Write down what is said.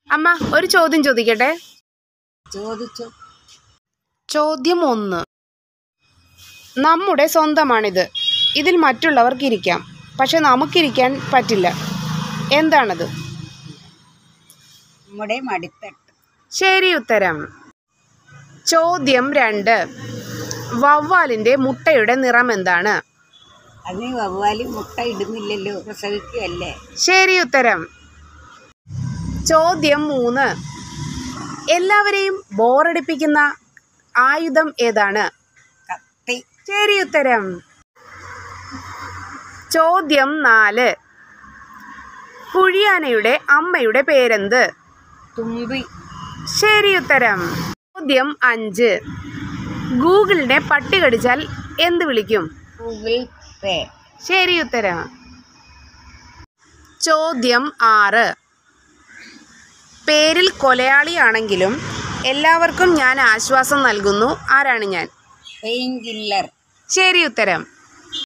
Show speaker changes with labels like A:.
A: അമ്മ ഒരു ചോദ്യം ചോദിക്കട്ടെ
B: ചോദിച്ചു
A: ചോദ്യം ഒന്ന് നമ്മുടെ സ്വന്തമാണിത് ഇതിൽ മറ്റുള്ളവർക്ക് ഇരിക്കാം പക്ഷെ നമുക്കിരിക്കാൻ പറ്റില്ല എന്താണത്
B: നമ്മുടെ മടിത്തട്ട്
A: ശരി ഉത്തരം ചോദ്യം രണ്ട് വവ്വാലിൻ്റെ മുട്ടയുടെ നിറം എന്താണ്
B: അതിന് വവ്വാല് മുട്ട ഇടുന്നില്ലല്ലോ പ്രസവിക്കുകയല്ലേ
A: ശരി ഉത്തരം ചോദ്യം മൂന്ന് എല്ലാവരെയും ബോറടിപ്പിക്കുന്ന ആയുധം ഏതാണ്
B: കത്തി
A: ശരി ഉത്തരം ചോദ്യം നാല് കുഴിയാനയുടെ അമ്മയുടെ പേരെന്ത്
B: തുമ്പി
A: ശരി ഉത്തരം ചോദ്യം അഞ്ച് ഗൂഗിളിനെ പട്ടി കടിച്ചാൽ എന്ത് വിളിക്കും
B: ഗൂഗിൾ പേ
A: ശരി ഉത്തരം ചോദ്യം ആറ് പേരിൽ കൊലയാളിയാണെങ്കിലും എല്ലാവർക്കും ഞാൻ ആശ്വാസം നൽകുന്നു ആരാണ് ഞാൻ
B: പെയിൻ കില്ലർ
A: ശരി ഉത്തരം